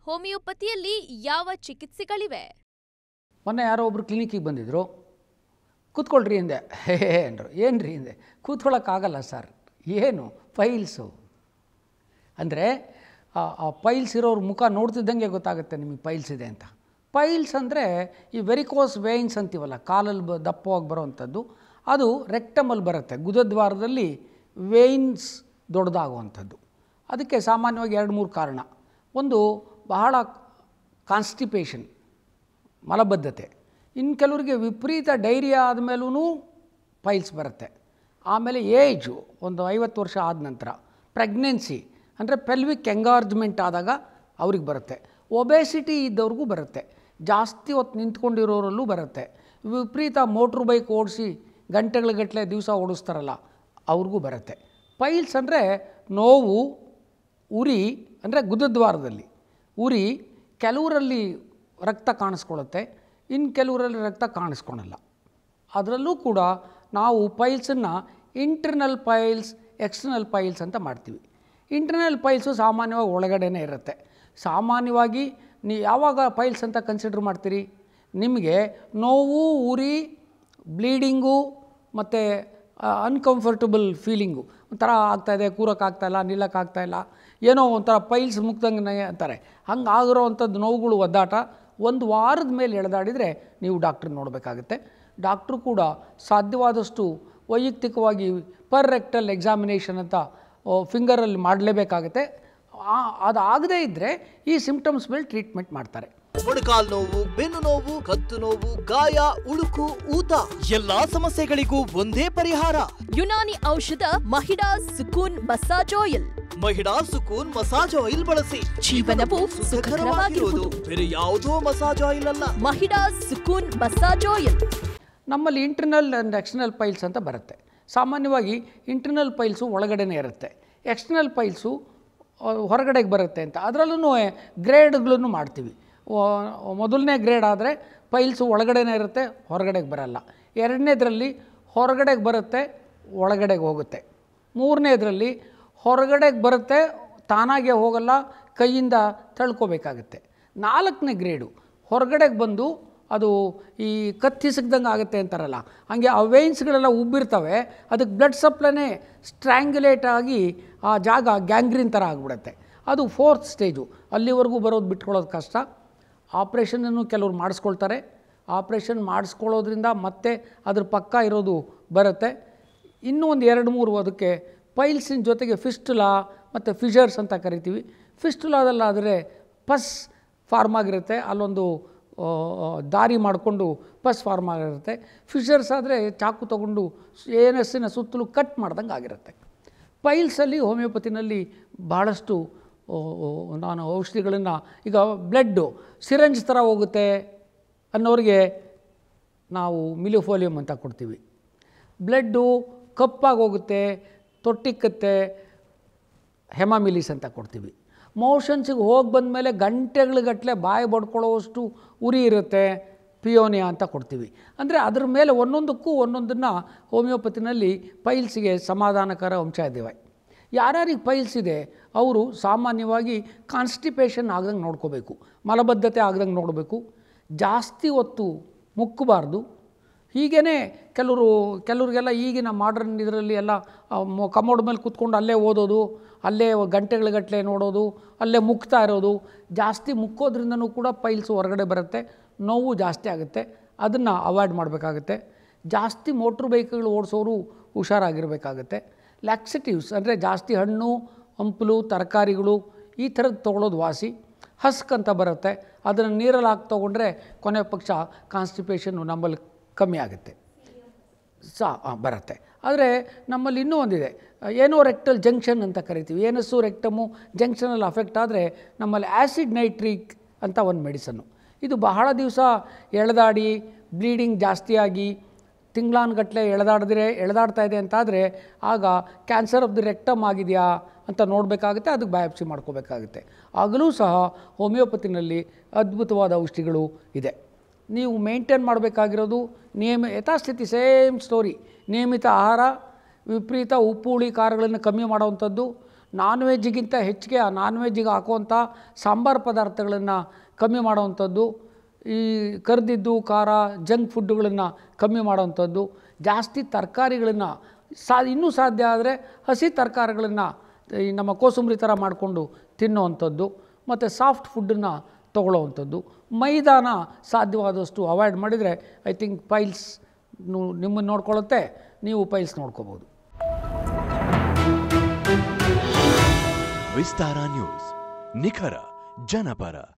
ಹೋಮಿಯೋಪತಿಯಲ್ಲಿ ಯಾವ ಚಿಕಿತ್ಸೆಗಳಿವೆ ಮೊನ್ನೆ ಯಾರೋ ಒಬ್ಬರು ಕ್ಲಿನಿಕ್ಕಿಗೆ ಬಂದಿದ್ದರು ಕೂತ್ಕೊಳ್ರಿ ಹಿಂದೆ ಹೇ ಹೇ ಅಂದರು ಏನು ರೀ ಹಿಂದೆ ಕೂತ್ಕೊಳ್ಳೋಕ್ಕಾಗಲ್ಲ ಸರ್ ಏನು ಫೈಲ್ಸು ಅಂದರೆ ಆ ಪೈಲ್ಸ್ ಇರೋರ ಮುಖ ನೋಡ್ತಿದ್ದಂಗೆ ಗೊತ್ತಾಗುತ್ತೆ ನಿಮಗೆ ಪೈಲ್ಸ್ ಇದೆ ಅಂತ ಪೈಲ್ಸ್ ಅಂದರೆ ಈ ವೆರಿಕೋಸ್ ವೇನ್ಸ್ ಅಂತೀವಲ್ಲ ಕಾಲಲ್ಲಿ ಬ ದಪ್ಪವಾಗಿ ಬರೋವಂಥದ್ದು ಅದು ರೆಕ್ಟಮಲ್ಲಿ ಬರುತ್ತೆ ಗುದದ್ವಾರದಲ್ಲಿ ವೇನ್ಸ್ ದೊಡ್ಡದಾಗುವಂಥದ್ದು ಅದಕ್ಕೆ ಸಾಮಾನ್ಯವಾಗಿ ಎರಡು ಮೂರು ಕಾರಣ ಒಂದು ಬಹಳ ಕಾನ್ಸ್ಟಿಪೇಷನ್ ಮಲಬದ್ಧತೆ ಇನ್ನು ಕೆಲವರಿಗೆ ವಿಪರೀತ ಡೈರಿಯಾ ಆದಮೇಲೂ ಪೈಲ್ಸ್ ಬರುತ್ತೆ ಆಮೇಲೆ ಏಜು ಒಂದು ಐವತ್ತು ವರ್ಷ ಆದ ನಂತರ ಪ್ರೆಗ್ನೆನ್ಸಿ ಅಂದರೆ ಪೆಲ್ವಿಕ್ ಎಂಗಾರ್ಜ್ಮೆಂಟ್ ಆದಾಗ ಅವ್ರಿಗೆ ಬರುತ್ತೆ ಒಬೆಸಿಟಿ ಇದ್ದವ್ರಿಗೂ ಬರುತ್ತೆ ಜಾಸ್ತಿ ಹೊತ್ತು ನಿಂತ್ಕೊಂಡಿರೋರಲ್ಲೂ ಬರುತ್ತೆ ವಿಪರೀತ ಮೋಟ್ರ್ ಬೈಕ್ ಓಡಿಸಿ ಗಂಟೆಗಳಗಟ್ಟಲೆ ದಿವಸ ಓಡಿಸ್ತಾರಲ್ಲ ಅವ್ರಿಗೂ ಬರುತ್ತೆ ಪೈಲ್ಸ್ ಅಂದರೆ ನೋವು ಉರಿ ಅಂದರೆ ಗುದದ್ವಾರದಲ್ಲಿ ಉರಿ ಕೆಲವರಲ್ಲಿ ರಕ್ತ ಕಾಣಿಸ್ಕೊಳ್ಳುತ್ತೆ ಇನ್ನು ಕೆಲವರಲ್ಲಿ ರಕ್ತ ಕಾಣಿಸ್ಕೊಳಲ್ಲ ಅದರಲ್ಲೂ ಕೂಡ ನಾವು ಪೈಲ್ಸನ್ನು ಇಂಟರ್ನಲ್ ಪೈಲ್ಸ್ ಎಕ್ಸ್ಟರ್ನಲ್ ಪೈಲ್ಸ್ ಅಂತ ಮಾಡ್ತೀವಿ ಇಂಟರ್ನಲ್ ಪೈಲ್ಸು ಸಾಮಾನ್ಯವಾಗಿ ಒಳಗಡೆನೇ ಇರುತ್ತೆ ಸಾಮಾನ್ಯವಾಗಿ ನೀವು ಯಾವಾಗ ಪೈಲ್ಸ್ ಅಂತ ಕನ್ಸಿಡರ್ ಮಾಡ್ತೀರಿ ನಿಮಗೆ ನೋವು ಉರಿ ಬ್ಲೀಡಿಂಗು ಮತ್ತು ಅನ್ಕಂಫರ್ಟಬಲ್ ಫೀಲಿಂಗು ಒಂಥರ ಆಗ್ತಾಯಿದೆ ಕೂರೋಕ್ಕಾಗ್ತಾಯಿಲ್ಲ ನಿಲ್ಲಕ್ಕಾಗ್ತಾಯಿಲ್ಲ ಏನೋ ಒಂಥರ ಪೈಲ್ಸ್ ಮುಗ್ದಂಗೆ ಅಂತಾರೆ ಹಂಗೆ ಆಗಿರೋ ಅಂಥದ್ದು ನೋವುಗಳು ಒದ್ದಾಟ ಒಂದು ವಾರದ ಮೇಲೆ ಎಳೆದಾಡಿದರೆ ನೀವು ಡಾಕ್ಟ್ರ್ ನೋಡಬೇಕಾಗುತ್ತೆ ಡಾಕ್ಟ್ರು ಕೂಡ ಸಾಧ್ಯವಾದಷ್ಟು ವೈಯಕ್ತಿಕವಾಗಿ ಪರ್ ರೆಕ್ಟಲ್ ಎಕ್ಸಾಮಿನೇಷನ್ ಅಂತ ಫಿಂಗರಲ್ಲಿ ಮಾಡಲೇಬೇಕಾಗುತ್ತೆ ಅದಾಗದೇ ಇದ್ದರೆ ಈ ಸಿಂಪ್ಟಮ್ಸ್ ಮೇಲೆ ಟ್ರೀಟ್ಮೆಂಟ್ ಮಾಡ್ತಾರೆ ಮೊಣಕಾಲ್ ನೋವು ಬೆನ್ನು ನೋವು ಕತ್ತು ನೋವು ಗಾಯ ಉಳುಕು ಊತ ಎಲ್ಲಾ ಸಮಸ್ಯೆಗಳಿಗೂ ಒಂದೇ ಪರಿಹಾರ ಯುನಾನಿ ಔಷಧ ಮಹಿಡಾ ಸುಕೂನ್ ಮಸಾಜ್ ಆಯಿಲ್ ಮಹಿಳಾ ಸುಕೂನ್ ಮಸಾಜ್ ಆಯಿಲ್ ಬಳಸಿ ಜೀವನವು ಸುಖಕರವಾಗಿರುವುದು. ಬೇರೆ ಯಾವುದೋ ಮಸಾಜ್ ಆಯಿಲ್ ಅಲ್ಲ ಮಹಿಡಾ ಸುಕೂನ್ ಮಸಾಜ್ ಆಯಿಲ್ ನಮ್ಮಲ್ಲಿ ಇಂಟರ್ನಲ್ ಆ್ಯಂಡ್ ಎಕ್ಸ್ಟರ್ನಲ್ ಪೈಲ್ಸ್ ಅಂತ ಬರುತ್ತೆ ಸಾಮಾನ್ಯವಾಗಿ ಇಂಟರ್ನಲ್ ಪೈಲ್ಸು ಒಳಗಡೆನೇ ಇರುತ್ತೆ ಎಕ್ಸ್ಟರ್ನಲ್ ಪೈಲ್ಸು ಹೊರಗಡೆಗೆ ಬರುತ್ತೆ ಅಂತ ಅದರಲ್ಲೂ ಗ್ರೇಡ್ಗಳನ್ನು ಮಾಡ್ತೀವಿ ವ- ಮೊದಲನೇ ಗ್ರೇಡ್ ಆದರೆ ಪೈಲ್ಸು ಒಳಗಡೆನೇ ಇರುತ್ತೆ ಹೊರಗಡೆಗೆ ಬರಲ್ಲ ಎರಡನೇದರಲ್ಲಿ ಹೊರಗಡೆಗೆ ಬರುತ್ತೆ ಒಳಗಡೆಗೆ ಹೋಗುತ್ತೆ ಮೂರನೇದರಲ್ಲಿ ಹೊರಗಡೆಗೆ ಬರುತ್ತೆ ತಾನಾಗೆ ಹೋಗಲ್ಲ ಕೈಯಿಂದ ತಳ್ಕೊಬೇಕಾಗುತ್ತೆ ನಾಲ್ಕನೇ ಗ್ರೇಡು ಹೊರಗಡೆಗೆ ಬಂದು ಅದು ಈ ಕತ್ತಿಸಗ್ದಂಗೆ ಆಗುತ್ತೆ ಅಂತಾರಲ್ಲ ಹಾಗೆ ಆ ವೇನ್ಸ್ಗಳೆಲ್ಲ ಉಬ್ಬಿರ್ತವೆ ಅದಕ್ಕೆ ಬ್ಲಡ್ ಸಪ್ಲೈನೇ ಸ್ಟ್ರ್ಯಾಂಗ್ಯುಲೇಟ್ ಆಗಿ ಆ ಜಾಗ ಗ್ಯಾಂಗ್ರೀನ್ ಥರ ಆಗಿಬಿಡುತ್ತೆ ಅದು ಫೋರ್ತ್ ಸ್ಟೇಜು ಅಲ್ಲಿವರೆಗೂ ಬರೋದು ಬಿಟ್ಕೊಳ್ಳೋದು ಕಷ್ಟ ಆಪ್ರೇಷನನ್ನು ಕೆಲವ್ರು ಮಾಡಿಸ್ಕೊಳ್ತಾರೆ ಆಪ್ರೇಷನ್ ಮಾಡಿಸ್ಕೊಳ್ಳೋದ್ರಿಂದ ಮತ್ತೆ ಅದ್ರ ಪಕ್ಕ ಇರೋದು ಬರುತ್ತೆ ಇನ್ನೂ ಒಂದು ಎರಡು ಮೂರು ಅದಕ್ಕೆ ಪೈಲ್ಸಿನ ಜೊತೆಗೆ ಫಿಸ್ಟುಲಾ ಮತ್ತು ಫಿಷರ್ಸ್ ಅಂತ ಕರಿತೀವಿ ಫಿಸ್ಟುಲಾದಲ್ಲಾದರೆ ಪಸ್ ಫಾರ್ಮ್ ಆಗಿರುತ್ತೆ ಅಲ್ಲೊಂದು ಆ, ದಾರಿ ಮಾಡಿಕೊಂಡು ಪಸ್ ಫಾರ್ಮ್ ಆಗಿರುತ್ತೆ ಫಿಷರ್ಸ್ ಆದರೆ ಚಾಕು ತಗೊಂಡು ಏನಸ್ಸಿನ ಸುತ್ತಲೂ ಕಟ್ ಮಾಡ್ದಂಗೆ ಆಗಿರುತ್ತೆ ಪೈಲ್ಸಲ್ಲಿ ಹೋಮಿಯೋಪತಿನಲ್ಲಿ ಭಾಳಷ್ಟು ಆ, ನಾನು ಔಷಧಿಗಳನ್ನು ಈಗ ಬ್ಲಡ್ಡು ಸಿರಂಜ್ ಥರ ಹೋಗುತ್ತೆ ಅನ್ನೋರಿಗೆ ನಾವು ಮಿಲಿಫೋಲಿಯಮ್ ಅಂತ ಕೊಡ್ತೀವಿ ಬ್ಲಡ್ಡು ಕಪ್ಪಾಗಿ ಹೋಗುತ್ತೆ ತೊಟ್ಟಿಕ್ಕತ್ತೆ ಹೆಮಾಮಿಲಿಸ್ ಅಂತ ಕೊಡ್ತೀವಿ ಮೋಷನ್ಸಿಗೆ ಹೋಗಿ ಬಂದಮೇಲೆ ಗಂಟೆಗಳುಗಟ್ಟಲೆ ಬಾಯಿ ಬಡ್ಕೊಳ್ಳೋವಷ್ಟು ಉರಿ ಇರುತ್ತೆ ಪಿಯೋನಿಯಾ ಅಂತ ಕೊಡ್ತೀವಿ ಅಂದರೆ ಅದ್ರ ಮೇಲೆ ಒಂದೊಂದಕ್ಕೂ ಒಂದೊಂದನ್ನು ಹೋಮಿಯೋಪತಿನಲ್ಲಿ ಪೈಲ್ಸಿಗೆ ಸಮಾಧಾನಕರ ಅಂಶ ಇದ್ದಾವೆ ಯಾರ್ಯಾರಿಗೆ ಪೈಲ್ಸ್ ಇದೆ ಅವರು ಸಾಮಾನ್ಯವಾಗಿ ಕಾನ್ಸ್ಟಿಪೇಷನ್ ಆಗ್ದಂಗೆ ನೋಡ್ಕೋಬೇಕು ಮಲಬದ್ಧತೆ ಆಗ್ದಂಗೆ ನೋಡಬೇಕು ಜಾಸ್ತಿ ಹೊತ್ತು ಮುಕ್ಕಬಾರ್ದು ಹೀಗೇ ಕೆಲವರು ಕೆಲವ್ರಿಗೆಲ್ಲ ಈಗಿನ ಮಾಡರ್ನ್ ಇದರಲ್ಲಿ ಎಲ್ಲ ಕಮೋಡ್ ಮೇಲೆ ಕೂತ್ಕೊಂಡು ಅಲ್ಲೇ ಓದೋದು ಅಲ್ಲೇ ಗಂಟೆಗಳಗಟ್ಟಲೆ ನೋಡೋದು ಅಲ್ಲೇ ಮುಕ್ತಾ ಇರೋದು ಜಾಸ್ತಿ ಮುಕ್ಕೋದ್ರಿಂದನೂ ಕೂಡ ಪೈಲ್ಸ್ ಹೊರಗಡೆ ಬರುತ್ತೆ ನೋವು ಜಾಸ್ತಿ ಆಗುತ್ತೆ ಅದನ್ನು ಅವಾಯ್ಡ್ ಮಾಡಬೇಕಾಗುತ್ತೆ ಜಾಸ್ತಿ ಮೋಟ್ರ್ ಬೈಕ್ಗಳು ಓಡಿಸೋರು ಹುಷಾರಾಗಿರಬೇಕಾಗತ್ತೆ ಲ್ಯಾಕ್ಸಿಟಿವ್ಸ್ ಅಂದರೆ ಜಾಸ್ತಿ ಹಣ್ಣು ಹಂಪಲು ತರಕಾರಿಗಳು ಈ ಥರದ್ದು ತೊಗೊಳೋದು ವಾಸಿ ಹಸ್ಕ್ ಅಂತ ಬರುತ್ತೆ ಅದನ್ನು ನೀರಲ್ಲಿ ಹಾಕಿ ತೊಗೊಂಡ್ರೆ ಕೊನೆ ಪಕ್ಷ ಕಾನ್ಸ್ಟಿಪೇಷನ್ನು ನಮ್ಮಲ್ಲಿ ಕಮ್ಮಿ ಆಗುತ್ತೆ ಸಾ ಆ, ಬರುತ್ತೆ ಆದರೆ ನಮ್ಮಲ್ಲಿ ಇನ್ನೂ ಒಂದಿದೆ ಏನೋ ರೆಕ್ಟಲ್ ಜಂಕ್ಷನ್ ಅಂತ ಕರಿತೀವಿ ಏನಸ್ಸು ರೆಕ್ಟಮು ಜಂಕ್ಷನಲ್ಲಿ ಅಫೆಕ್ಟ್ ಆದರೆ ನಮ್ಮಲ್ಲಿ ಆ್ಯಸಿಡ್ ನೈಟ್ರಿಕ್ ಅಂತ ಒಂದು ಮೆಡಿಸನ್ನು ಇದು ಬಹಳ ದಿವಸ ಎಳೆದಾಡಿ ಬ್ಲೀಡಿಂಗ್ ಜಾಸ್ತಿಯಾಗಿ ತಿಂಗಳಾನ್ಗಟ್ಟಲೆ ಎಳೆದಾಡಿದ್ರೆ ಎಳೆದಾಡ್ತಾ ಇದೆ ಅಂತಾದರೆ ಆಗ ಕ್ಯಾನ್ಸರ್ ಆಫ್ ದಿ ರೆಕ್ಟಮ್ ಆಗಿದೆಯಾ ಅಂತ ನೋಡಬೇಕಾಗುತ್ತೆ ಅದಕ್ಕೆ ಬಯಾಪ್ಸಿ ಮಾಡ್ಕೋಬೇಕಾಗುತ್ತೆ ಆಗಲೂ ಸಹ ಹೋಮಿಯೋಪತಿನಲ್ಲಿ ಅದ್ಭುತವಾದ ಔಷಧಿಗಳು ಇದೆ ನೀವು ಮೇಂಟೈನ್ ಮಾಡಬೇಕಾಗಿರೋದು ನಿಯಮ ಯಥಾಸ್ಥಿತಿ ಸೇಮ್ ಸ್ಟೋರಿ ನಿಯಮಿತ ಆಹಾರ ವಿಪರೀತ ಉಪ್ಪು ಹುಳಿ ಖಾರಗಳನ್ನು ಕಮ್ಮಿ ಮಾಡೋವಂಥದ್ದು ನಾನ್ ವೆಜ್ಗಿಂತ ಹೆಚ್ಚಿಗೆ ಆ ನಾನ್ ವೆಜ್ಜಿಗೆ ಹಾಕುವಂಥ ಸಾಂಬಾರು ಪದಾರ್ಥಗಳನ್ನು ಕಮ್ಮಿ ಮಾಡೋವಂಥದ್ದು ಈ ಕರೆದಿದ್ದು ಖಾರ ಜಂಕ್ ಫುಡ್ಡುಗಳನ್ನು ಕಮ್ಮಿ ಮಾಡೋವಂಥದ್ದು ಜಾಸ್ತಿ ತರಕಾರಿಗಳನ್ನು ಸಾ ಇನ್ನೂ ಸಾಧ್ಯ ಆದರೆ ಹಸಿ ತರಕಾರಿಗಳನ್ನು ಈ ನಮ್ಮ ಕೋಸಂಬರಿ ಥರ ಮಾಡಿಕೊಂಡು ತಿನ್ನೋವಂಥದ್ದು ಮತ್ತು ಸಾಫ್ಟ್ ಫುಡ್ಡನ್ನು ತೊಗೊಳ್ಳೋವಂಥದ್ದು ಮೈದಾನ ಸಾಧ್ಯವಾದಷ್ಟು ಅವಾಯ್ಡ್ ಮಾಡಿದರೆ ಐ ಥಿಂಕ್ ಪೈಲ್ಸ್ ನಿಮ್ಮನ್ನು ನೋಡ್ಕೊಳ್ಳುತ್ತೆ ನೀವು ಪೈಲ್ಸ್ ನೋಡ್ಕೋಬೋದು ವಿಸ್ತಾರ ನ್ಯೂಸ್ ನಿಖರ ಜನಪರ